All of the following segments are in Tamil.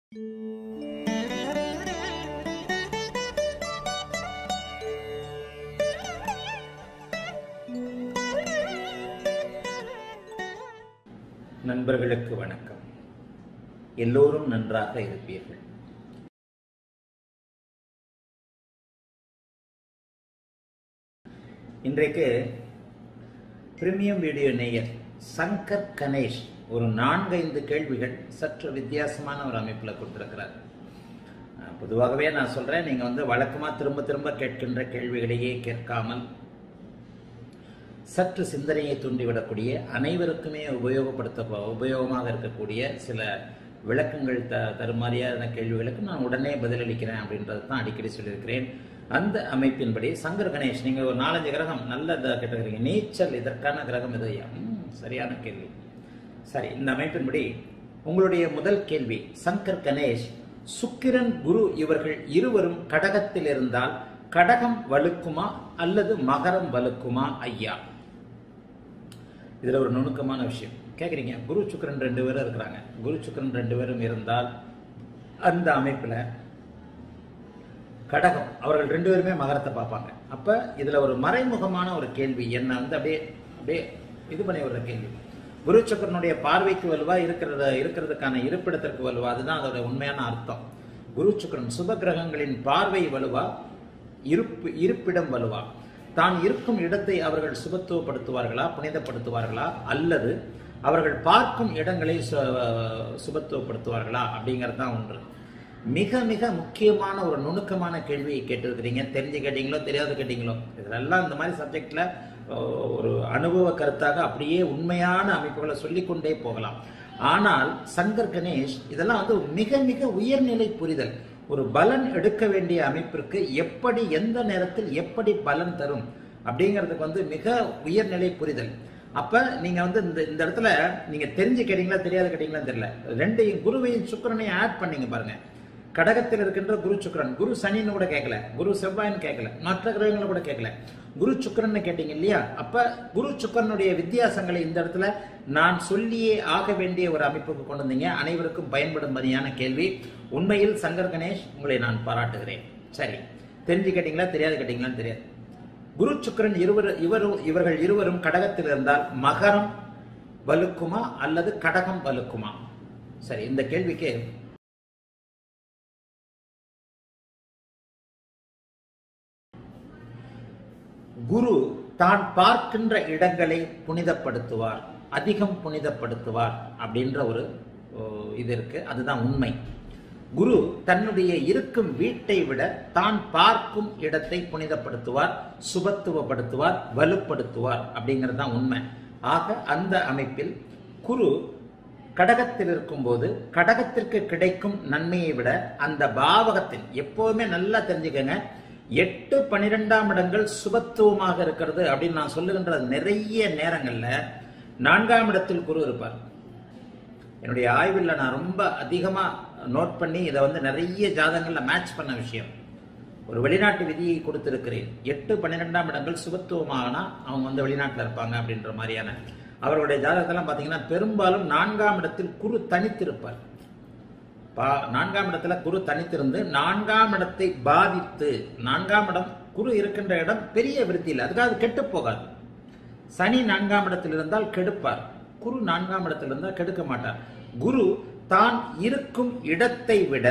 நண்பர்களுக்கு வணக்கம் எல்லோரும் நன்றாக இருப்பீர்கள் இன்றைக்கு பிரீமியம் வீடியோ நேயர் சங்கர் கணேஷ் ஒரு நான்கைந்து கேள்விகள் சற்று வித்தியாசமான ஒரு அமைப்பில் கொடுத்துருக்கிறார் அஹ், பொதுவாகவே நான் சொல்றேன் நீங்க வந்து வழக்கமா திரும்ப திரும்ப கேட்கின்ற கேள்விகளையே கேட்காமல் சற்று சிந்தனையை தூண்டிவிடக்கூடிய அனைவருக்குமே உபயோகப்படுத்த உபயோகமாக இருக்கக்கூடிய சில விளக்கங்கள் த தருமாறியான கேள்விகளுக்கு நான் உடனே பதிலளிக்கிறேன் அப்படின்றது தான் அடிக்கடி சொல்லியிருக்கிறேன் அந்த அமைப்பின்படி சங்கர் கணேஷ் நீங்கள் ஒரு நாலஞ்சு கிரகம் நல்ல இதை கேட்டுக்கிறீங்க நீச்சல் இதற்கான கிரகம் எது ஐயா ம், சரியான கேள்வி சரி இந்த அமைப்பின்படி உங்களுடைய முதல் கேள்வி சங்கர் கணேஷ் சுக்கிரன் குரு இவர்கள் இருவரும் கடகத்தில் இருந்தால் கடகம் வலுக்குமா அல்லது மகரம் வலுக்குமா ஐயா இதுல ஒரு நுணுக்கமான விஷயம் கேக்குறீங்க குரு சுக்கிரன் ரெண்டு பேரும் இருக்கிறாங்க குரு சுக்கிரன் ரெண்டு பேரும் இருந்தால் அந்த அமைப்புல கடகம் அவர்கள் ரெண்டு பேருமே மகரத்தை பார்ப்பாங்க அப்ப இதுல ஒரு மறைமுகமான ஒரு கேள்வி என்ன வந்து அப்படியே அப்படியே இது பண்ணி வர்ற கேள்வி குரு சுக்கரனுடைய பார்வைக்கு வலுவா இருக்கிறத இருக்கிறதுக்கான இருப்பிடத்திற்கு வலுவா அதுதான் அதோட உண்மையான அர்த்தம் குரு சுக்கரன் சுப கிரகங்களின் பார்வை வலுவா இருப்பு இருப்பிடம் வலுவா தான் இருக்கும் இடத்தை அவர்கள் சுபத்துவப்படுத்துவார்களா புனிதப்படுத்துவார்களா அல்லது அவர்கள் பார்க்கும் இடங்களை சு- சுபத்துவப்படுத்துவார்களா அப்படிங்கிறது தான் ஒன்று மிக மிக முக்கியமான ஒரு நுணுக்கமான கேள்வியை கேட்டிருக்கிறீங்க தெரிஞ்சு கேட்டீங்களோ தெரியாது கேட்டீங்களோ இதெல்லாம் இந்த மாதிரி சப்ஜெக்ட்ல ஒரு அனுபவ கருத்தாக அப்படியே உண்மையான அமைப்புகளை சொல்லிக்கொண்டே போகலாம் ஆனால் சங்கர் கணேஷ் இதெல்லாம் வந்து மிக மிக உயர்நிலை புரிதல் ஒரு பலன் எடுக்க வேண்டிய அமைப்பிற்கு எப்படி எந்த நேரத்தில் எப்படி பலன் தரும் அப்படிங்கிறதுக்கு வந்து மிக உயர்நிலை புரிதல் அப்ப நீங்க வந்து இந்த இந்த இடத்துல நீங்க தெரிஞ்சு கேட்டீங்களா தெரியாது கேட்டீங்களா தெரியல ரெண்டையும் குருவையும் சுக்கிரனையும் ஆட் பண்ணீங்க பாருங்க கடகத்தில் இருக்கின்ற குரு சுக்கிரன் குரு சனின்னு கூட கேட்கல குரு செவ்வாயின்னு கேட்கல மற்ற கிரகங்களை கூட கேட்கல குரு சுக்கிரன்னு கேட்டீங்க இல்லையா அப்ப குரு சுக்கிரனுடைய வித்தியாசங்களை இந்த இடத்துல நான் சொல்லியே ஆக வேண்டிய ஒரு அமைப்புக்கு கொண்டு வந்தீங்க அனைவருக்கும் பயன்படும்படியான கேள்வி உண்மையில் சங்கர் கணேஷ் உங்களை நான் பாராட்டுகிறேன் சரி தெரிஞ்சு கேட்டீங்களா தெரியாது கேட்டீங்களான்னு தெரியாது குரு சுக்கிரன் இருவர் இவர் இவர்கள் இருவரும் கடகத்தில் இருந்தால் மகரம் வலுக்குமா அல்லது கடகம் வலுக்குமா சரி இந்த கேள்விக்கு குரு தான் பார்க்கின்ற இடங்களை புனிதப்படுத்துவார் அதிகம் புனிதப்படுத்துவார் அப்படின்ற ஒரு ஓ, இது இருக்கு அதுதான் உண்மை குரு தன்னுடைய இருக்கும் வீட்டை விட தான் பார்க்கும் இடத்தை புனிதப்படுத்துவார் சுபத்துவப்படுத்துவார் வலுப்படுத்துவார் அப்படிங்கிறது தான் உண்மை ஆக அந்த அமைப்பில் குரு கடகத்தில் இருக்கும்போது கடகத்திற்கு கிடைக்கும் நன்மையை விட அந்த பாவகத்தில் எப்போதுமே நல்லா தெரிஞ்சுக்கங்க எட்டு பனிரெண்டாம் இடங்கள் சுபத்துவமாக இருக்கிறது அப்படின்னு நான் சொல்லுகின்ற நிறைய நேரங்கள்ல நான்காம் இடத்தில் குரு இருப்பார் என்னுடைய ஆய்வில் நான் ரொம்ப அதிகமா நோட் பண்ணி இதை வந்து நிறைய ஜாதகங்கள்ல மேட்ச் பண்ண விஷயம் ஒரு வெளிநாட்டு விதியை கொடுத்திருக்கிறேன் எட்டு பன்னிரெண்டாம் இடங்கள் சுபத்துவமாகனா அவங்க வந்து வெளிநாட்டில் இருப்பாங்க அப்படின்ற மாதிரியான அவருடைய ஜாதகத்தெல்லாம் பார்த்தீங்கன்னா பெரும்பாலும் நான்காம் இடத்தில் குரு தனித்திருப்பார் பா- நான்காம் இடத்துல குரு தனித்திருந்து நான்காம் இடத்தை பாதித்து நான்காம் இடம் குரு இருக்கின்ற இடம் பெரிய விருத்தி இல்லை அதுக்காக அது கெட்டு போகாது சனி நான்காம் இடத்தில் இருந்தால் கெடுப்பார் குரு நான்காம் இடத்தில் இருந்தால் கெடுக்க மாட்டார் குரு தான் இருக்கும் இடத்தை விட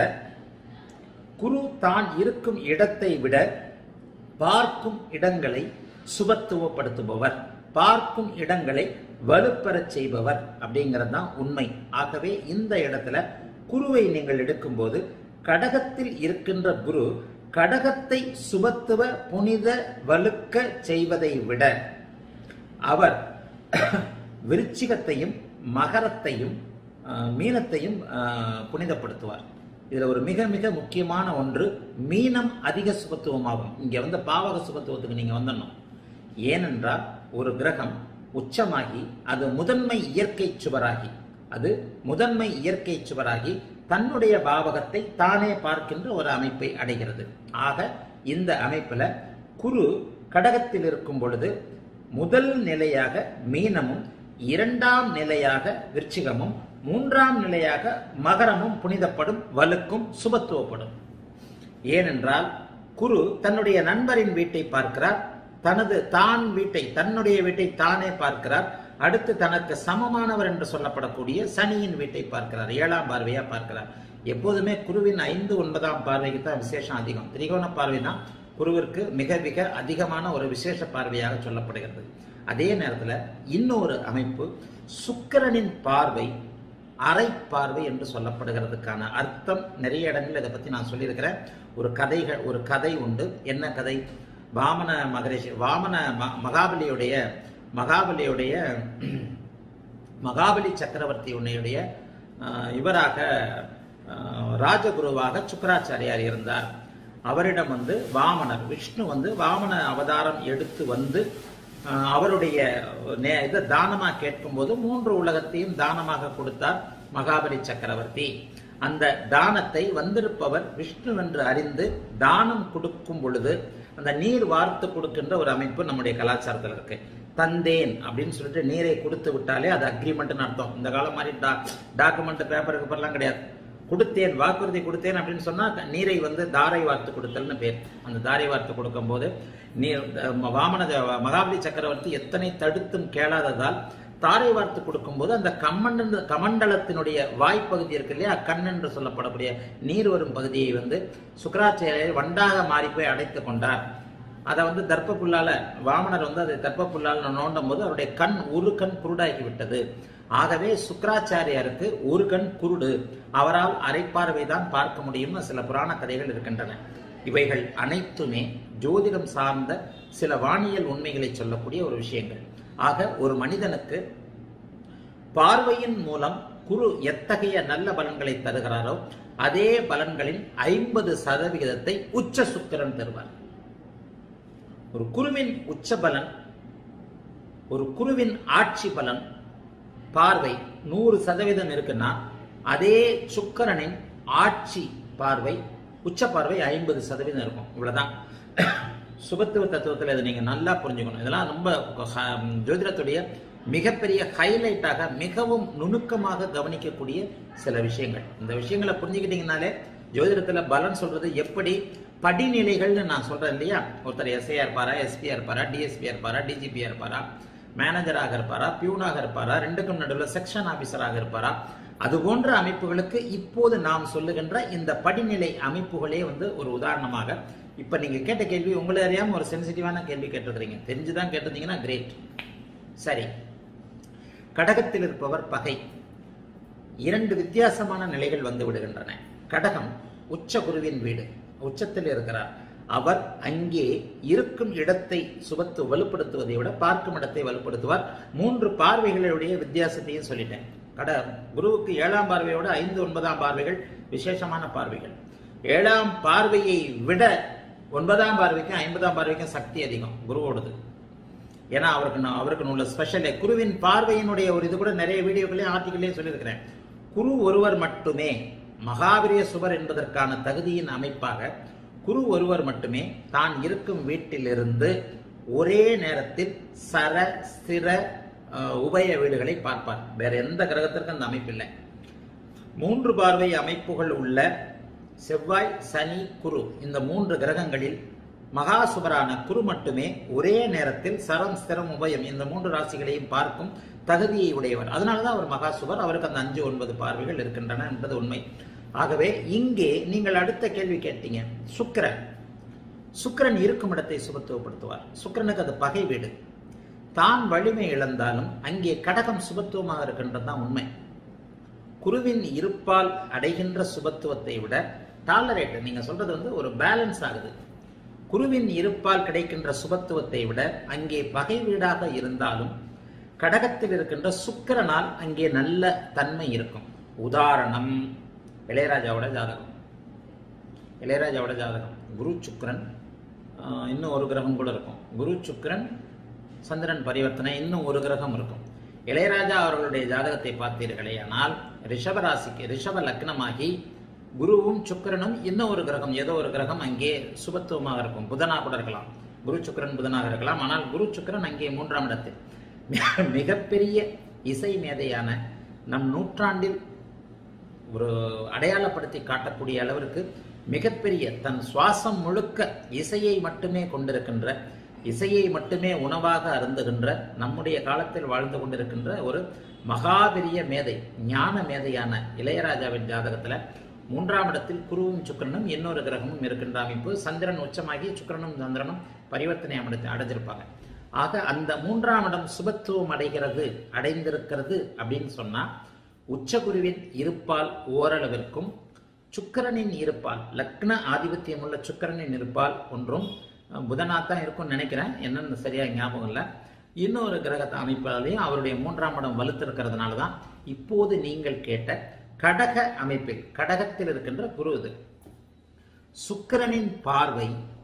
குரு தான் இருக்கும் இடத்தை விட பார்க்கும் இடங்களை சுபத்துவப்படுத்துபவர் பார்க்கும் இடங்களை வலுப்பெறச் செய்பவர் அப்படிங்கிறது தான் உண்மை ஆகவே இந்த இடத்துல குருவை நீங்கள் எடுக்கும்போது கடகத்தில் இருக்கின்ற குரு கடகத்தை சுபத்துவ புனித வலுக்க செய்வதை விட அவர் விருச்சிகத்தையும் மகரத்தையும் ஆஹ், மீனத்தையும் ஆஹ், புனிதப்படுத்துவார் இதுல ஒரு மிக மிக முக்கியமான ஒன்று மீனம் அதிக சுபத்துவமாகும் இங்க வந்து பாவக சுபத்துவத்துக்கு நீங்க வந்துடணும் ஏனென்றால் ஒரு கிரகம் உச்சமாகி அது முதன்மை இயற்கை சுவராகி அது முதன்மை இயற்கை சுவராகி தன்னுடைய பாவகத்தை தானே பார்க்கின்ற ஒரு அமைப்பை அடைகிறது ஆக இந்த அமைப்புல குரு கடகத்தில் இருக்கும் பொழுது முதல் நிலையாக மீனமும் இரண்டாம் நிலையாக விருச்சிகமும் மூன்றாம் நிலையாக மகரமும் புனிதப்படும் வலுக்கும் சுபத்துவப்படும் ஏனென்றால் குரு தன்னுடைய நண்பரின் வீட்டை பார்க்கிறார் தனது தான் வீட்டை தன்னுடைய வீட்டை தானே பார்க்கிறார் அடுத்து தனக்கு சமமானவர் என்று சொல்லப்படக்கூடிய சனியின் வீட்டை பார்க்கிறார் ஏழாம் பார்வையா பார்க்கிறார் எப்போதுமே குருவின் ஐந்து ஒன்பதாம் பார்வைக்கு தான் விசேஷம் அதிகம் திரிகோண பார்வை தான் குருவிற்கு மிக மிக அதிகமான ஒரு விசேஷ பார்வையாக சொல்லப்படுகிறது அதே நேரத்தில் இன்னொரு அமைப்பு சுக்கிரனின் பார்வை அரை பார்வை என்று சொல்லப்படுகிறதுக்கான அர்த்தம் நிறைய இடங்கள் இதை பற்றி நான் சொல்லியிருக்கிறேன் ஒரு கதைகள் ஒரு கதை உண்டு என்ன கதை வாமன மகரிஷி வாமன ம- மகாபலியுடைய மகாபலியுடைய மகாபலி சக்கரவர்த்தியுடைய ஆஹ், இவராக ஆஹ், ராஜகுருவாக சுக்கராச்சாரியார் இருந்தார் அவரிடம் வந்து வாமனர் விஷ்ணு வந்து வாமன அவதாரம் எடுத்து வந்து ஆஹ், அவருடைய நே- இதை தானமா கேட்கும்போது மூன்று உலகத்தையும் தானமாக கொடுத்தார் மகாபலி சக்கரவர்த்தி அந்த தானத்தை வந்திருப்பவர் விஷ்ணு என்று அறிந்து தானம் கொடுக்கும் பொழுது அந்த நீர் வார்த்து கொடுக்கின்ற ஒரு அமைப்பு நம்முடைய கலாச்சாரத்தில் இருக்கு தந்தேன் அப்படின்னு சொல்லிட்டு நீரை கொடுத்து விட்டாலே அது அக்ரிமெண்ட்னு அர்த்தம் இந்த காலம் மாதிரி டா டாக்குமெண்ட் பேப்பருக்கு பேப்பர்லாம் கிடையாது கொடுத்தேன் வாக்குறுதி கொடுத்தேன் அப்படின்னு சொன்னா நீரை வந்து தாரை வார்த்து கொடுத்தல்னு பேர் அந்த தாரை வார்த்து கொடுக்கும்போது நீர் அஹ், வாமன தேவ- மகாபலி சக்கரவர்த்தி எத்தனை தடுத்தும் கேளாததால் தாரை வார்த்து கொடுக்கும்போது அந்த கமண்ட கமண்டலத்தினுடைய வாய்ப்பகுதி இருக்கு இல்லையா கண் என்று சொல்லப்படக்கூடிய நீர் வரும் பகுதியை வந்து சுக்கராச்சாரியர் வண்டாக மாறி போய் அடைத்து கொண்டார் அதை வந்து தர்ப்ப புல்லால வாமனர் வந்து அதை தர்ப்ப புல்லால் நோண்டும் போது அவருடைய கண் ஒரு கண் குருடாகி விட்டது ஆகவே சுக்கராச்சாரியாருக்கு ஒரு கண் குருடு அவரால் அரைப்பார்வை தான் பார்க்க முடியும்னு சில புராண கதைகள் இருக்கின்றன இவைகள் அனைத்துமே ஜோதிடம் சார்ந்த சில வானியல் உண்மைகளை சொல்லக்கூடிய ஒரு விஷயங்கள் ஆக ஒரு மனிதனுக்கு பார்வையின் மூலம் குரு எத்தகைய நல்ல பலன்களை தருகிறாரோ அதே பலன்களின் ஐம்பது சதவிகிதத்தை உச்ச சுக்கிரன் தருவார் ஒரு குருவின் உச்ச பலன் ஒரு குருவின் ஆட்சி பலன் பார்வை நூறு சதவீதம் இருக்குன்னா அதே சுக்கிரனின் ஆட்சி பார்வை உச்ச பார்வை ஐம்பது சதவீதம் இருக்கும் இவ்வளவுதான் சுபத்துவ தத்துவத்தில் இதை நீங்க நல்லா புரிஞ்சுக்கணும் இதெல்லாம் ரொம்ப ஹ- ஜோதிடத்துடைய மிகப்பெரிய ஹைலைட்டாக மிகவும் நுணுக்கமாக கவனிக்கக்கூடிய சில விஷயங்கள் இந்த விஷயங்களை புரிஞ்சுக்கிட்டீங்கனாலே ஜோதிடத்துல பலன் சொல்றது எப்படி படிநிலைகள்னு நான் சொல்றேன் இல்லையா ஒருத்தர் எஸ்ஐயா இருப்பாரா எஸ்பியா இருப்பாரா டிஎஸ்பியா இருப்பாரா டிஜிபியா இருப்பாரா மேனேஜராக இருப்பாரா பியூனாக இருப்பாரா ரெண்டுக்கும் நடுவில் செக்ஷன் ஆபீசராக இருப்பாரா அது போன்ற அமைப்புகளுக்கு இப்போது நாம் சொல்லுகின்ற இந்த படிநிலை அமைப்புகளே வந்து ஒரு உதாரணமாக இப்ப நீங்க கேட்ட கேள்வி உங்களை அறியாம ஒரு சென்சிட்டிவான கேள்வி கேட்டிருக்கிறீங்க தெரிஞ்சுதான் கேட்டிருந்தீங்கன்னா கிரேட் சரி கடகத்தில் இருப்பவர் பகை இரண்டு வித்தியாசமான நிலைகள் வந்து விடுகின்றன கடகம் உச்ச குருவின் வீடு உச்சத்தில் இருக்கிறார் அவர் அங்கே இருக்கும் இடத்தை சுபத்து வலுப்படுத்துவதை விட பார்க்கும் இடத்தை வலுப்படுத்துவார் மூன்று பார்வைகளுடைய வித்தியாசத்தையும் சொல்லிட்டேன் கட குருவுக்கு ஏழாம் பார்வையோட ஐந்து ஒன்பதாம் பார்வைகள் விசேஷமான பார்வைகள் ஏழாம் பார்வையை விட ஒன்பதாம் பார்வைக்கும் ஐம்பதாம் பார்வைக்கும் சக்தி அதிகம் குருவோடது ஏன்னா அவருக்கு நான் அவருக்கு உள்ள ஸ்பெஷல் குருவின் பார்வையினுடைய ஒரு இது கூட நிறைய வீடியோக்களையும் ஆர்டிக்கல்லையும் சொல்லியிருக்கிறேன் குரு ஒருவர் மட்டுமே மகாவீரிய சுவர் என்பதற்கான தகுதியின் அமைப்பாக குரு ஒருவர் மட்டுமே தான் இருக்கும் வீட்டிலிருந்து ஒரே நேரத்தில் சர ஸ்திர அஹ், உபய வீடுகளை பார்ப்பார் வேற எந்த கிரகத்திற்கும் அந்த அமைப்பு இல்லை மூன்று பார்வை அமைப்புகள் உள்ள செவ்வாய் சனி குரு இந்த மூன்று கிரகங்களில் மகாசுபரான குரு மட்டுமே ஒரே நேரத்தில் சரம் ஸ்திரம் உபயம் இந்த மூன்று ராசிகளையும் பார்க்கும் தகுதியை உடையவர் அதனாலதான் அவர் மகாசுபர் அவருக்கு அந்த அஞ்சு ஒன்பது பார்வைகள் இருக்கின்றன என்பது உண்மை ஆகவே இங்கே நீங்கள் அடுத்த கேள்வி கேட்டீங்க சுக்கிரன் சுக்கிரன் இருக்கும் இடத்தை சுபத்துவப்படுத்துவார் சுக்கிரனுக்கு அது பகை வீடு தான் வலிமை இழந்தாலும் அங்கே கடகம் சுபத்துவமாக இருக்கின்றது தான் உண்மை குருவின் இருப்பால் அடைகின்ற சுபத்துவத்தை விட டாலரேட் நீங்க சொல்றது வந்து ஒரு பேலன்ஸ் ஆகுது குருவின் இருப்பால் கிடைக்கின்ற சுபத்துவத்தை விட அங்கே பகை வீடாக இருந்தாலும் கடகத்தில் இருக்கின்ற சுக்கிரனால் அங்கே நல்ல தன்மை இருக்கும் உதாரணம் இளையராஜாவோட ஜாதகம் இளையராஜாவோட ஜாதகம் குரு சுக்கிரன் ஆஹ், இன்னும் ஒரு கிரகம் கூட இருக்கும் குரு சுக்கிரன் சந்திரன் பரிவர்த்தனை இன்னும் ஒரு கிரகம் இருக்கும் இளையராஜா அவர்களுடைய ஜாதகத்தை பார்த்தீர்களே ஆனால் ரிஷப ராசிக்கு ரிஷப லக்னமாகி குருவும் சுக்கிரனும் இன்னும் ஒரு கிரகம் ஏதோ ஒரு கிரகம் அங்கே சுபத்துவமாக இருக்கும் புதனா கூட இருக்கலாம் குரு சுக்கிரன் புதனாக இருக்கலாம் ஆனால் குரு சுக்கிரன் அங்கே மூன்றாம் இடத்தில் மிகப்பெரிய இசை மேதையான நம் நூற்றாண்டில் ஒரு அடையாளப்படுத்தி காட்டக்கூடிய அளவிற்கு மிகப்பெரிய தன் சுவாசம் முழுக்க இசையை மட்டுமே கொண்டிருக்கின்ற இசையை மட்டுமே உணவாக அருந்துகின்ற நம்முடைய காலத்தில் வாழ்ந்து கொண்டிருக்கின்ற ஒரு மகாபெரிய மேதை ஞான மேதையான இளையராஜாவின் ஜாதகத்துல மூன்றாம் இடத்தில் குருவும் சுக்கிரனும் இன்னொரு கிரகமும் இருக்கின்ற அமைப்பு சந்திரன் உச்சமாகி சுக்கிரனும் சந்திரனும் பரிவர்த்தனை அடைந்து அடைஞ்சிருப்பாங்க ஆக அந்த மூன்றாம் இடம் சுபத்துவம் அடைகிறது அடைந்திருக்கிறது அப்படின்னு சொன்னா உச்சகுருவின் இருப்பால் ஓரளவிற்கும் சுக்கிரனின் இருப்பால் லக்ன ஆதிபத்தியம் உள்ள சுக்கிரனின் இருப்பால் ஒன்றும் அஹ், புதனாத்தான் இருக்கும்னு நினைக்கிறேன் என்னன்னு சரியா ஞாபகம் இல்லை இன்னொரு கிரகத்தை அமைப்பாலையும் அவருடைய மூன்றாம் இடம் வலுத்திருக்கிறதுனால தான் இப்போது நீங்கள் கேட்ட கடக அமைப்பில் கடகத்தில் இருக்கின்ற குரு இது சுக்கிரனின் பார்வை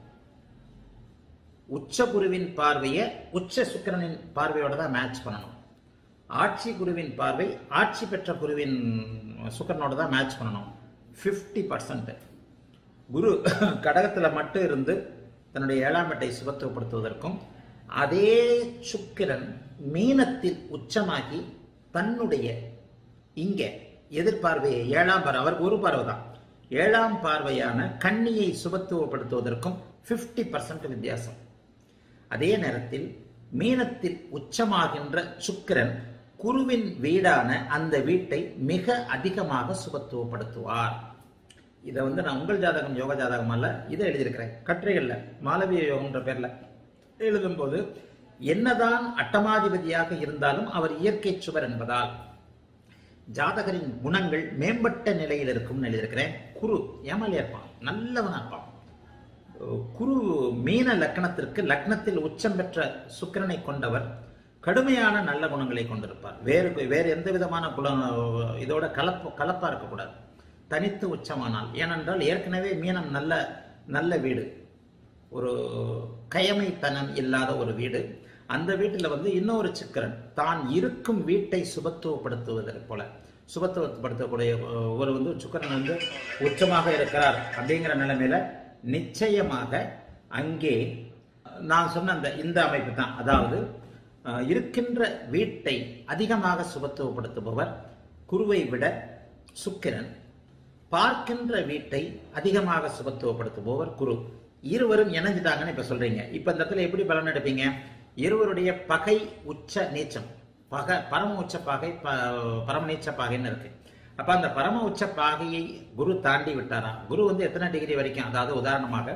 உச்ச குருவின் பார்வையை உச்ச சுக்கிரனின் பார்வையோட தான் மேட்ச் பண்ணணும் ஆட்சி குருவின் பார்வை ஆட்சி பெற்ற குருவின் சுக்கிரனோட தான் மேட்ச் பண்ணணும் 50% பர்சன்ட் குரு கடகத்துல மட்டும் இருந்து தன்னுடைய ஏழாம் எட்டை சுபத்துவப்படுத்துவதற்கும் அதே சுக்கிரன் மீனத்தில் உச்சமாகி தன்னுடைய இங்க எதிர்பார்வையை ஏழாம் பார்வை அவருக்கு ஒரு பார்வை தான் ஏழாம் பார்வையான கன்னியை சுபத்துவப்படுத்துவதற்கும் 50% பர்சன்ட் வித்தியாசம் அதே நேரத்தில் மீனத்தில் உச்சமாகின்ற சுக்கிரன் குருவின் வீடான அந்த வீட்டை மிக அதிகமாக சுபத்துவப்படுத்துவார் இதை வந்து நான் உங்கள் ஜாதகம் யோக ஜாதகம் அல்ல இதை எழுதியிருக்கிறேன் கட்டுரைகள்ல மாலவிய யோகம்ன்ற பேர்ல எழுதும்போது என்னதான் அட்டமாதிபதியாக இருந்தாலும் அவர் இயற்கை சுவர் என்பதால் ஜாதகரின் குணங்கள் மேம்பட்ட நிலையில் இருக்கும்னு எழுதியிருக்கிறேன் குரு ஏமாலியா இருப்பான் நல்லவனா இருப்பான் குரு மீன லக்னத்திற்கு லக்னத்தில் உச்சம் பெற்ற சுக்கிரனை கொண்டவர் கடுமையான நல்ல குணங்களை கொண்டிருப்பார் வேறு வேறு எந்த விதமான குல இதோட கலப்பு கலப்பா இருக்கக்கூடாது தனித்து உச்சமானால் ஏனென்றால் ஏற்கனவே மீனம் நல்ல நல்ல வீடு ஒரு கயமைத்தனம் இல்லாத ஒரு வீடு அந்த வீட்டில் வந்து இன்னொரு சுக்கிரன் தான் இருக்கும் வீட்டை சுபத்துவப்படுத்துவதற்கு போல சுபத்துவப்படுத்தக்கூடிய ஒரு வந்து சுக்கிரன் வந்து உச்சமாக இருக்கிறார் அப்படிங்கிற நிலைமையில நிச்சயமாக அங்கே நான் சொன்ன அந்த இந்த அமைப்பு தான் அதாவது அஹ், இருக்கின்ற வீட்டை அதிகமாக சுபத்துவப்படுத்துபவர் குருவை விட சுக்கிரன் பார்க்கின்ற வீட்டை அதிகமாக சுபத்துவப்படுத்துபவர் குரு இருவரும் இணைஞ்சிட்டாங்கன்னு இப்ப சொல்றீங்க இப்ப இந்த இடத்துல எப்படி பலன் எடுப்பீங்க இருவருடைய பகை உச்ச நீச்சம் பகை பரம உச்ச பாகை ப- பரம நீச்ச பாகைன்னு இருக்கு அப்ப அந்த பரம உச்ச பாகையை குரு தாண்டி விட்டாரா குரு வந்து எத்தனை டிகிரி வரைக்கும் அதாவது உதாரணமாக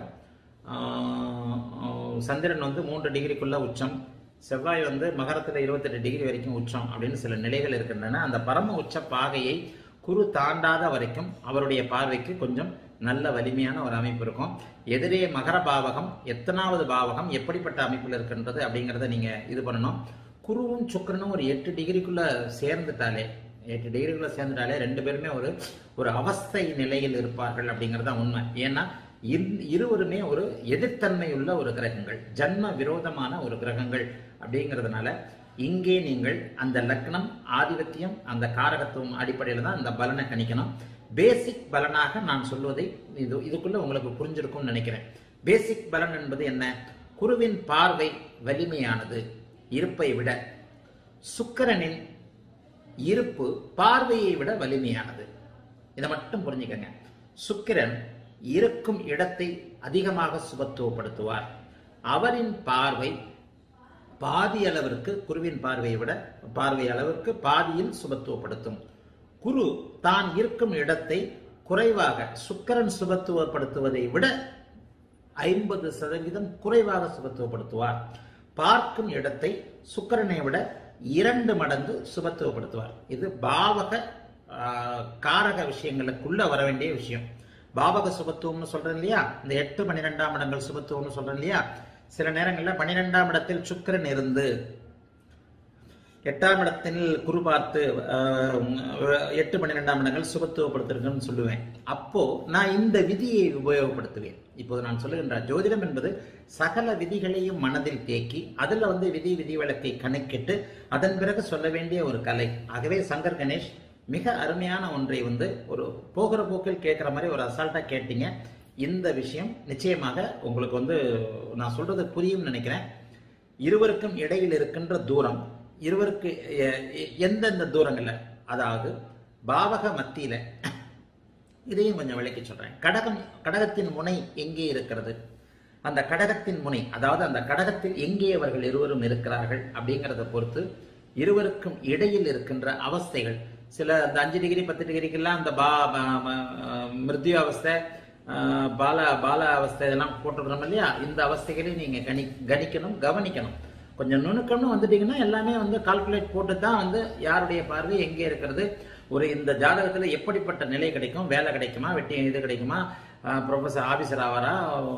ஆஹ், ஆஹ், சந்திரன் வந்து மூன்று டிகிரிக்குள்ள உச்சம் செவ்வாய் வந்து மகரத்துல இருபத்தெட்டு டிகிரி வரைக்கும் உச்சம் அப்படின்னு சில நிலைகள் இருக்கின்றன அந்த பரம உச்ச பாகையை குரு தாண்டாத வரைக்கும் அவருடைய பார்வைக்கு கொஞ்சம் நல்ல வலிமையான ஒரு அமைப்பு இருக்கும் எதிரே மகர பாவகம் எத்தனாவது பாவகம் எப்படிப்பட்ட அமைப்பில் இருக்கின்றது அப்படிங்கிறத நீங்க இது பண்ணணும் குருவும் சுக்கிரனும் ஒரு எட்டு டிகிரிக்குள்ள சேர்ந்துட்டாலே எட்டு டிகிரிக்குள்ள சேர்ந்துட்டாலே ரெண்டு பேருமே ஒரு ஒரு அவஸ்தை நிலையில் இருப்பார்கள் அப்படிங்கிறது தான் உண்மை ஏன்னா இரு- இருவருமே ஒரு எதிர்த்தன்மை உள்ள ஒரு கிரகங்கள் ஜன்ம விரோதமான ஒரு கிரகங்கள் அப்படிங்கிறதுனால இங்கே நீங்கள் அந்த லக்னம் ஆதிபத்தியம் அந்த காரகத்துவம் அடிப்படையில் தான் இந்த பலனை கணிக்கணும் பேசிக் பலனாக நான் சொல்வதை இது இதுக்குள்ள உங்களுக்கு புரிஞ்சிருக்கும்னு நினைக்கிறேன் பேசிக் பலன் என்பது என்ன குருவின் பார்வை வலிமையானது இருப்பை விட சுக்கிரனின் இருப்பு பார்வையை விட வலிமையானது இதை மட்டும் புரிஞ்சுக்கங்க சுக்கிரன் இருக்கும் இடத்தை அதிகமாக சுபத்துவப்படுத்துவார் அவரின் பார்வை பாதி அளவிற்கு குருவின் பார்வையை விட பார்வை அளவிற்கு பாதியில் சுபத்துவப்படுத்தும் குரு தான் இருக்கும் இடத்தை குறைவாக சுக்கிரன் சுபத்துவப்படுத்துவதை விட ஐம்பது சதவீதம் குறைவாக சுபத்துவப்படுத்துவார் பார்க்கும் இடத்தை சுக்கிரனை விட இரண்டு மடங்கு சுபத்துவப்படுத்துவார் இது பாவக ஆஹ், காரக விஷயங்களுக்குள்ள வர வேண்டிய விஷயம் பாவக சுபத்துவம்னு சொல்றேன் இல்லையா இந்த எட்டு பன்னிரெண்டாம் இடங்கள் சுபத்துவம்னு சொல்றேன் இல்லையா சில நேரங்கள்ல பன்னிரெண்டாம் இடத்தில் சுக்கிரன் இருந்து எட்டாம் இடத்தில் குரு பார்த்து ஆஹ், எட்டு பன்னிரெண்டாம் இடங்கள் சுபத்துவப்படுத்திருக்குன்னு சொல்லுவேன் அப்போ நான் இந்த விதியை உபயோகப்படுத்துவேன் இப்போது நான் சொல்லுகின்ற ஜோதிடம் என்பது சகல விதிகளையும் மனதில் தேக்கி அதுல வந்து விதி விதி விளக்கை கணக்கிட்டு அதன் பிறகு சொல்ல வேண்டிய ஒரு கலை ஆகவே சங்கர் கணேஷ் மிக அருமையான ஒன்றை வந்து ஒரு போகிற போக்கில் கேட்குற மாதிரி ஒரு அசால்ட்டா கேட்டீங்க இந்த விஷயம் நிச்சயமாக உங்களுக்கு வந்து நான் சொல்றது புரியும் நினைக்கிறேன் இருவருக்கும் இடையில் இருக்கின்ற தூரம் இருவருக்கு எ- எ- எந்தெந்த தூரங்கள்ல அதாவது பாவக மத்தியில இதையும் கொஞ்சம் விளக்கி சொல்றேன் கடகம் கடகத்தின் முனை எங்கே இருக்கிறது அந்த கடகத்தின் முனை அதாவது அந்த கடகத்தில் எங்கே அவர்கள் இருவரும் இருக்கிறார்கள் அப்படிங்கிறத பொறுத்து இருவருக்கும் இடையில் இருக்கின்ற அவஸ்தைகள் சில அந்த அஞ்சு டிகிரி பத்து டிகிரிக்கெல்லாம் அந்த பா பா- பா- மிருத்யு அவஸ்தை ஆஹ், பால பால அவஸ்தை இதெல்லாம் போட்டுக்கிறோம் இல்லையா இந்த அவஸ்தைகளை நீங்க கணி கணிக்கணும் கவனிக்கணும் கொஞ்சம் நுணுக்கம்னு வந்துட்டீங்கன்னா எல்லாமே வந்து கால்குலேட் போட்டு தான் வந்து யாருடைய பார்வை எங்கே இருக்கிறது ஒரு இந்த ஜாதகத்துல எப்படிப்பட்ட நிலை கிடைக்கும் வேலை கிடைக்குமா வெட்டி இது கிடைக்குமா ப்ரொஃபஸர் ஆபீசர் ஆவாரா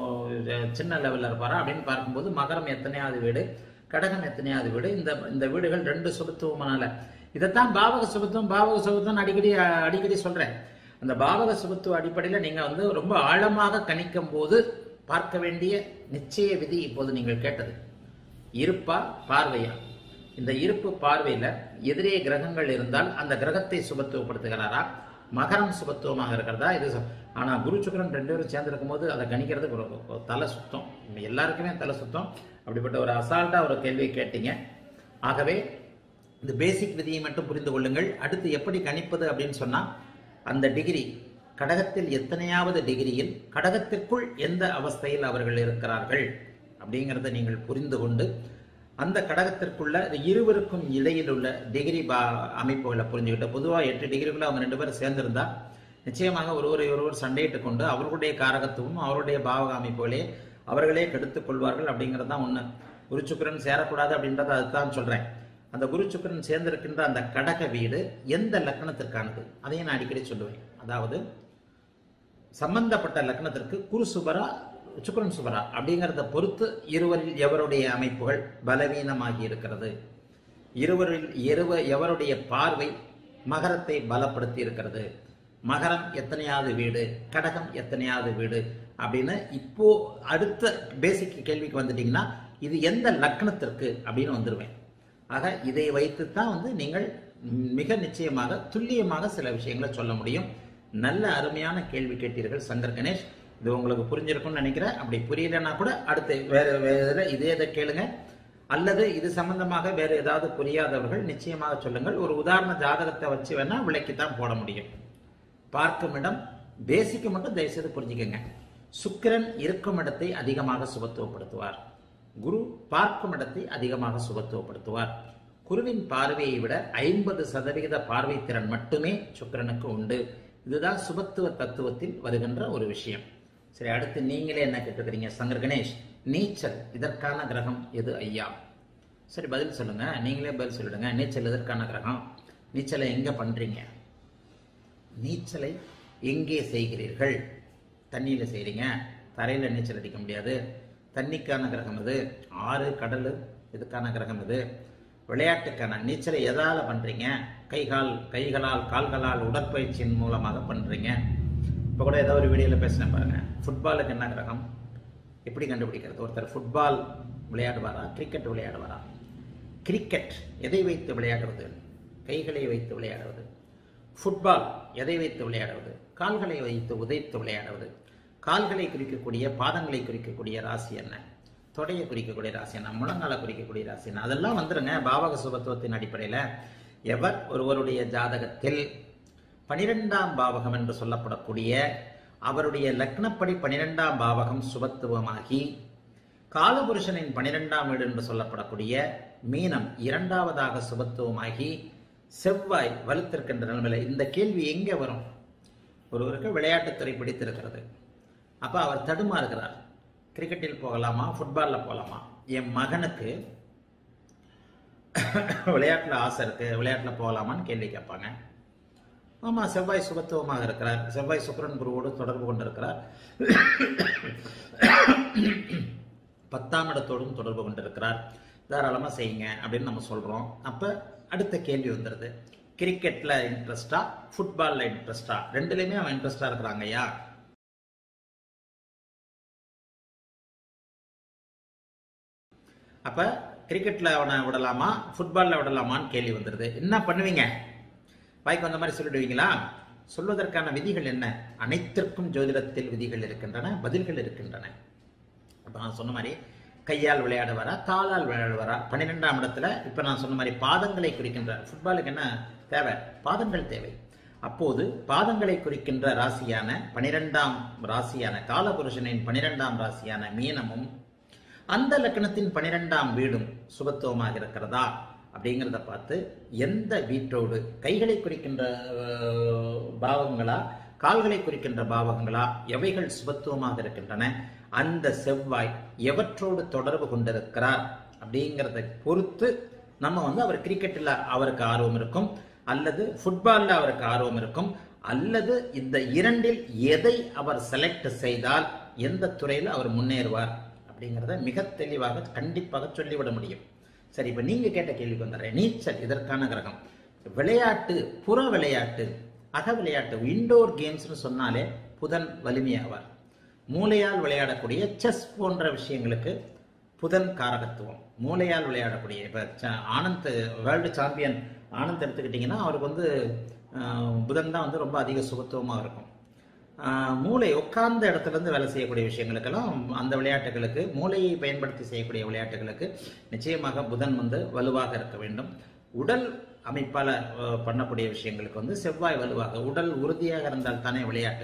அஹ் சின்ன லெவல்ல இருப்பாரா அப்படின்னு பார்க்கும்போது மகரம் எத்தனையாவது வீடு கடகம் எத்தனையாவது வீடு இந்த இந்த வீடுகள் ரெண்டு சுபத்துவமானால இதைத்தான் பாவக சுபத்துவம் பாவக சுபத்துவம் அடிக்கடி அடிக்கடி சொல்றேன் அந்த பாவக சுபத்துவ அடிப்படையில் நீங்க வந்து ரொம்ப ஆழமாக கணிக்கும் போது பார்க்க வேண்டிய நிச்சய விதி இப்போது நீங்கள் கேட்டது இருப்பா பார்வையா இந்த இருப்பு பார்வையில எதிரே கிரகங்கள் இருந்தால் அந்த கிரகத்தை சுபத்துவப்படுத்துகிறாரா மகரம் சுபத்துவமாக இருக்கிறதா இது சு- ஆனா குரு சுக்கிரன் ரெண்டு பேரும் சேர்ந்து இருக்கும்போது அதை கணிக்கிறதுக்கு ஒரு ஒரு தலை சுத்தம் எல்லாருக்குமே தலை சுத்தம் அப்படிப்பட்ட ஒரு அசால்ட்டா ஒரு கேள்வியை கேட்டீங்க ஆகவே இந்த பேசிக் விதியை மட்டும் புரிந்து கொள்ளுங்கள் அடுத்து எப்படி கணிப்பது அப்படின்னு சொன்னா அந்த டிகிரி கடகத்தில் எத்தனையாவது டிகிரியில் கடகத்திற்குள் எந்த அவஸ்தையில் அவர்கள் இருக்கிறார்கள் அப்படிங்கிறத நீங்கள் புரிந்து கொண்டு அந்த கடகத்திற்குள்ள இந்த இருவருக்கும் இடையில் உள்ள டிகிரி பா அமைப்புகளை புரிஞ்சுக்கிட்டு பொதுவாக எட்டு டிகிரிக்குள்ள அவங்க ரெண்டு பேரும் சேர்ந்திருந்தா நிச்சயமாக ஒருவரை ஒருவர் சண்டையிட்டு கொண்டு அவர்களுடைய காரகத்துவம் அவருடைய பாவக அமைப்புகளே அவர்களே கெடுத்துக் கொள்வார்கள் அப்படிங்கிறது தான் ஒண்ணு குரு சுக்கிரன் சேரக்கூடாது அப்படின்றத அதுதான் சொல்றேன் அந்த குரு சுக்கிரன் சேர்ந்திருக்கின்ற அந்த கடக வீடு எந்த லக்னத்திற்கானது அதையும் நான் அடிக்கடி சொல்லுவேன் அதாவது சம்பந்தப்பட்ட லக்னத்திற்கு குரு சுபரா சுக்கிரன் சுபரா அப்படிங்கிறத பொறுத்து இருவரில் எவருடைய அமைப்புகள் பலவீனமாகி இருக்கிறது இருவரில் இருவ எவருடைய பார்வை மகரத்தை பலப்படுத்தி இருக்கிறது மகரம் எத்தனையாவது வீடு கடகம் எத்தனையாவது வீடு அப்படின்னு இப்போ அடுத்த பேசிக் கேள்விக்கு வந்துட்டீங்கன்னா இது எந்த லக்னத்திற்கு அப்படின்னு வந்துருவேன் ஆக இதை வைத்து தான் வந்து நீங்கள் மிக நிச்சயமாக துல்லியமாக சில விஷயங்களை சொல்ல முடியும் நல்ல அருமையான கேள்வி கேட்டீர்கள் சங்கர் கணேஷ் இது உங்களுக்கு புரிஞ்சிருக்கும்னு நினைக்கிறேன் அப்படி புரியலன்னா கூட அடுத்து வேற வேற இதே இதை கேளுங்க அல்லது இது சம்பந்தமாக வேற ஏதாவது புரியாதவர்கள் நிச்சயமாக சொல்லுங்கள் ஒரு உதாரண ஜாதகத்தை வச்சு வேணா விளக்கித்தான் போட முடியும் பார்க்கும் இடம் பேசிக்கு மட்டும் தயவுசெய்து புரிஞ்சுக்கங்க சுக்கிரன் இருக்கும் இடத்தை அதிகமாக சுபத்துவப்படுத்துவார் குரு பார்க்கும் இடத்தை அதிகமாக சுபத்துவப்படுத்துவார் குருவின் பார்வையை விட ஐம்பது சதவிகித பார்வை திறன் மட்டுமே சுக்கிரனுக்கு உண்டு இதுதான் சுபத்துவ தத்துவத்தில் வருகின்ற ஒரு விஷயம் சரி அடுத்து நீங்களே என்ன கேட்டுக்கிறீங்க சங்கர் கணேஷ் நீச்சல் இதற்கான கிரகம் எது ஐயா சரி பதில் சொல்லுங்க நீங்களே பதில் சொல்லிடுங்க நீச்சல் எதற்கான கிரகம் நீச்சலை எங்க பண்றீங்க நீச்சலை எங்கே செய்கிறீர்கள் தண்ணியில செய்றீங்க தரையில நீச்சல் அடிக்க முடியாது தண்ணிக்கான கிரகம் இது ஆறு கடல் இதுக்கான கிரகம் இது விளையாட்டுக்கான நீச்சலை எதால பண்றீங்க கை கால் கைகளால் கால்களால் உடற்பயிற்சியின் மூலமாக பண்றீங்க இப்போ கூட ஏதோ ஒரு வீடியோவில் பேசினேன் பாருங்க ஃபுட்பாலுக்கு என்ன கிரகம் எப்படி கண்டுபிடிக்கிறது ஒருத்தர் ஃபுட்பால் விளையாடுவாரா கிரிக்கெட் விளையாடுவாரா கிரிக்கெட் எதை வைத்து விளையாடுவது கைகளை வைத்து விளையாடுவது ஃபுட்பால் எதை வைத்து விளையாடுவது கால்களை வைத்து உதைத்து விளையாடுவது கால்களை குறிக்கக்கூடிய பாதங்களை குறிக்கக்கூடிய ராசி என்ன தொடையை குறிக்கக்கூடிய ராசி என்ன முழங்கால குறிக்கக்கூடிய ராசி என்ன அதெல்லாம் வந்துருங்க பாவக சுபத்துவத்தின் அடிப்படையில் எவர் ஒருவருடைய ஜாதகத்தில் பனிரெண்டாம் பாவகம் என்று சொல்லப்படக்கூடிய அவருடைய லக்னப்படி பனிரெண்டாம் பாவகம் சுபத்துவமாகி காலபுருஷனின் பனிரெண்டாம் வீடு என்று சொல்லப்படக்கூடிய மீனம் இரண்டாவதாக சுபத்துவமாகி செவ்வாய் வலுத்திருக்கின்ற நிலைமையில இந்த கேள்வி எங்கே வரும் ஒருவருக்கு விளையாட்டுத்துறை பிடித்திருக்கிறது அப்ப அவர் தடுமாறுகிறார் கிரிக்கெட்டில் போகலாமா ஃபுட்பால்ல போகலாமா என் மகனுக்கு விளையாட்டுல ஆசை இருக்கு விளையாட்டுல போகலாமான்னு கேள்வி கேட்பாங்க ஆமா செவ்வாய் சுபத்துவமாக இருக்கிறார் செவ்வாய் சுக்கிரன் குருவோடு தொடர்பு கொண்டிருக்கிறார் பத்தாம் இடத்தோடும் தொடர்பு கொண்டிருக்கிறார் தாராளமா செய்யுங்க அப்படின்னு நம்ம சொல்றோம் அப்ப அடுத்த கேள்வி வந்துடுது கிரிக்கெட்ல இன்ட்ரெஸ்டா ஃபுட்பால்ல இன்ட்ரெஸ்டா ரெண்டுலயுமே அவன் இன்ட்ரெஸ்டா இருக்கிறாங்க ஐயா அப்ப கிரிக்கெட்ல அவனை விடலாமா ஃபுட்பால்ல விடலாமான்னு கேள்வி வந்துடுது என்ன பண்ணுவீங்க வாய்க்கு வந்த மாதிரி சொல்லிடுவீங்களா சொல்வதற்கான விதிகள் என்ன அனைத்திற்கும் ஜோதிடத்தில் விதிகள் இருக்கின்றன பதில்கள் இருக்கின்றன அப்ப நான் சொன்ன மாதிரி கையால் விளையாடுவாரா காலால் விளையாடுவாரா பன்னிரெண்டாம் இடத்துல இப்ப நான் சொன்ன மாதிரி பாதங்களை குறிக்கின்ற ஃபுட்பாலுக்கு என்ன தேவை பாதங்கள் தேவை அப்போது பாதங்களை குறிக்கின்ற ராசியான பனிரெண்டாம் ராசியான காலபுருஷனின் பனிரெண்டாம் ராசியான மீனமும் அந்த லக்னத்தின் பனிரெண்டாம் வீடும் சுபத்துவமாக இருக்கிறதா அப்படிங்கிறத பார்த்து எந்த வீட்டோடு கைகளை குறிக்கின்ற அஹ், பாவங்களா கால்களை குறிக்கின்ற பாவங்களா எவைகள் சுபத்துவமாக இருக்கின்றன அந்த செவ்வாய் எவற்றோடு தொடர்பு கொண்டிருக்கிறார் அப்படிங்கிறதை பொறுத்து நம்ம வந்து அவர் கிரிக்கெட்டில் அவருக்கு ஆர்வம் இருக்கும் அல்லது ஃபுட்பாலில் அவருக்கு ஆர்வம் இருக்கும் அல்லது இந்த இரண்டில் எதை அவர் செலக்ட் செய்தால் எந்த துறையில் அவர் முன்னேறுவார் அப்படிங்கிறத மிக தெளிவாக கண்டிப்பாக சொல்லிவிட முடியும் சரி இப்போ நீங்க கேட்ட கேள்விக்கு வந்துடுறேன் நீச்சல் இதற்கான கிரகம் விளையாட்டு புற விளையாட்டு அக விளையாட்டு இன்டோர் கேம்ஸ்னு சொன்னாலே புதன் வலிமையாவார் மூளையால் விளையாடக்கூடிய செஸ் போன்ற விஷயங்களுக்கு புதன் காரகத்துவம் மூளையால் விளையாடக்கூடிய இப்போ ஆனந்த் வேர்ல்டு சாம்பியன் ஆனந்த் எடுத்துக்கிட்டிங்கன்னா அவருக்கு வந்து ஆஹ், புதன் தான் வந்து ரொம்ப அதிக சுகத்துவமாக இருக்கும் ஆஹ், மூளை உட்கார்ந்த இடத்துல இருந்து வேலை செய்யக்கூடிய விஷயங்களுக்கெல்லாம் அந்த விளையாட்டுகளுக்கு மூளையை பயன்படுத்தி செய்யக்கூடிய விளையாட்டுகளுக்கு நிச்சயமாக புதன் வந்து வலுவாக இருக்க வேண்டும் உடல் அமைப்பால் ஆஹ், பண்ணக்கூடிய விஷயங்களுக்கு வந்து செவ்வாய் வலுவாக உடல் உறுதியாக இருந்தால் தானே விளையாட்டு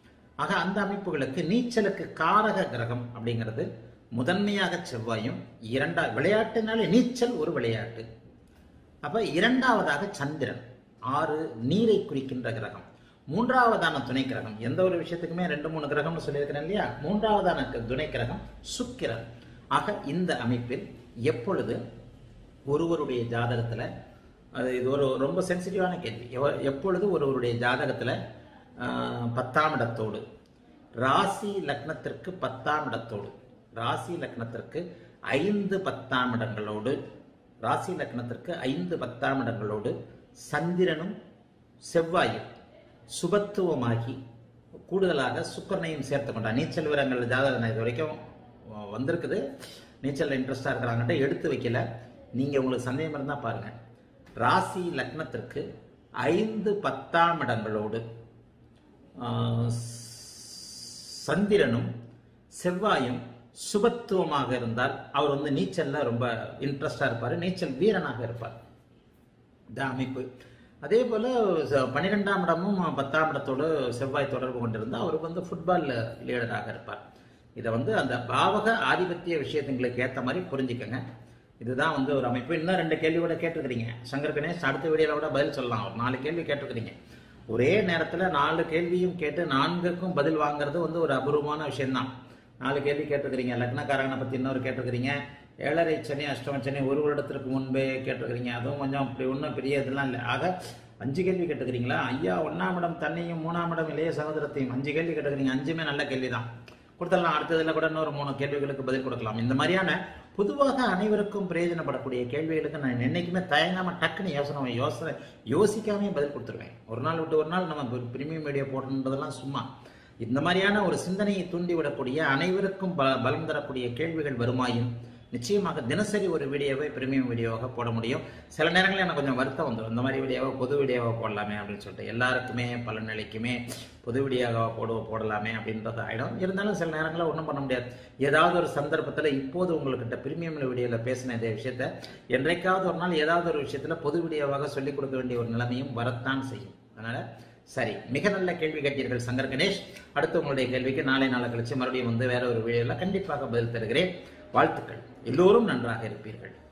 ஆக அந்த அமைப்புகளுக்கு நீச்சலுக்கு காரக கிரகம் அப்படிங்கிறது முதன்மையாக செவ்வாயும் இரண்டா விளையாட்டுனாலே நீச்சல் ஒரு விளையாட்டு அப்ப இரண்டாவதாக சந்திரன் ஆறு நீரை குறிக்கின்ற கிரகம் மூன்றாவதான துணை கிரகம் எந்த ஒரு விஷயத்துக்குமே ரெண்டு மூணு கிரகம்னு சொல்லியிருக்கிறேன் இல்லையா மூன்றாவதான க- துணை கிரகம் சுக்கிரன் ஆக இந்த அமைப்பில் எப்பொழுது ஒருவருடைய ஜாதகத்துல அது இது ஒரு ரொம்ப சென்சிட்டிவான கேள்வி எவ- எப்பொழுது ஒருவருடைய ஜாதகத்துல ஆஹ், பத்தாம் இடத்தோடு ராசி லக்னத்திற்கு பத்தாம் இடத்தோடு ராசி லக்னத்திற்கு ஐந்து பத்தாம் இடங்களோடு ராசி லக்னத்திற்கு ஐந்து பத்தாம் இடங்களோடு சந்திரனும் செவ்வாயும் சுபத்துவமாகி கூடுதலாக சுக்கரனையும் சேர்த்து கொண்டார் நீச்சல் வீரங்கள் ஜாதகம் நான் இது வரைக்கும் வ- வந்திருக்குது நீச்சல்ல இன்ட்ரெஸ்டாக இருக்கிறாங்கன்ட்டு எடுத்து வைக்கல நீங்க உங்களுக்கு சந்தேகம் இருந்தா பாருங்க ராசி லக்னத்திற்கு ஐந்து பத்தாம் இடங்களோடு ஆஹ், சந்திரனும் செவ்வாயும் சுபத்துவமாக இருந்தால் அவர் வந்து நீச்சல்ல ரொம்ப இன்ட்ரெஸ்டா இருப்பார் நீச்சல் வீரனாக இருப்பார் இந்த அமைப்பு அதே போல ச- பன்னிரெண்டாம் இடமும் பத்தாம் இடத்தோடு செவ்வாய் தொடர்பு கொண்டிருந்தால் அவருக்கு வந்து ஃபுட்பால் லீடராக இருப்பார் இதை வந்து அந்த பாவக ஆதிபத்திய விஷயத்துங்களுக்கு ஏற்ற மாதிரி புரிஞ்சுக்கங்க இதுதான் வந்து ஒரு அமைப்பு இன்னும் ரெண்டு கேள்வி கூட கேட்டிருக்கிறீங்க சங்கர் கணேஷ் அடுத்த வீடியோல கூட பதில் சொல்லலாம் ஒரு நாலு கேள்வி கேட்டிருக்கிறீங்க ஒரே நேரத்துல நாலு கேள்வியும் கேட்டு நான்குக்கும் பதில் வாங்குறது வந்து ஒரு அபூர்வமான விஷயம்தான் நாலு கேள்வி கேட்டிருக்கிறீங்க லக்னக்காரகனை பத்தி இன்னொரு கேட்டிருக்கிறீங்க ஏழரை சனி அஷ்டம சனி ஒரு வருடத்திற்கு முன்பே கேட்டிருக்கிறீங்க அதுவும் கொஞ்சம் அப்படி ஒன்றும் பெரிய இதெல்லாம் இல்லை ஆக அஞ்சு கேள்வி கேட்டுக்கிறீங்களா ஐயா ஒன்னாம் இடம் தன்னையும் மூணாம் இடம் இளைய சகோதரத்தையும் அஞ்சு கேள்வி கேட்டுக்கிறீங்க அஞ்சுமே நல்ல கேள்வி தான் கொடுத்துடலாம் அடுத்ததுல கூட இன்னொரு மூணு கேள்விகளுக்கு பதில் கொடுக்கலாம் இந்த மாதிரியான பொதுவாக அனைவருக்கும் பிரயோஜனப்படக்கூடிய கேள்விகளுக்கு நான் என்னைக்குமே தயங்காம டக்குன்னு யோசனை யோசனை யோசிக்காமே பதில் கொடுத்துருவேன் ஒரு நாள் விட்டு ஒரு நாள் நம்ம பிரீமியம் மீடியா போடணுன்றதெல்லாம் சும்மா இந்த மாதிரியான ஒரு சிந்தனையை தூண்டிவிடக்கூடிய அனைவருக்கும் ப பலம் தரக்கூடிய கேள்விகள் வருமாயின் நிச்சயமாக தினசரி ஒரு வீடியோவை பிரீமியம் வீடியோவாக போட முடியும் சில நேரங்களில் எனக்கு கொஞ்சம் வருத்தம் வந்துடும் இந்த மாதிரி வீடியோவை பொது வீடியோவாக போடலாமே அப்படின்னு சொல்லிட்டு எல்லாருக்குமே பல நிலைக்குமே பொது வீடியோவாக போட போடலாமே அப்படின்றது ஆயிடும் இருந்தாலும் சில நேரங்களில் ஒன்றும் பண்ண முடியாது ஏதாவது ஒரு சந்தர்ப்பத்தில் இப்போது உங்கள்கிட்ட பிரீமியம் வீடியோவில் பேசின இதே விஷயத்த என்றைக்காவது ஒரு நாள் ஏதாவது ஒரு விஷயத்தில் பொது வீடியோவாக சொல்லிக் கொடுக்க வேண்டிய ஒரு நிலைமையும் வரத்தான் செய்யும் அதனால சரி மிக நல்ல கேள்வி கேட்டீர்கள் சங்கர் கணேஷ் அடுத்து உங்களுடைய கேள்விக்கு நாளை நாளை கழிச்சு மறுபடியும் வந்து வேற ஒரு வீடியோவில் கண்டிப்பாக பதில் தருகிறேன் வாழ்த்துக்கள் எல்லோரும் நன்றாக இருப்பீர்கள்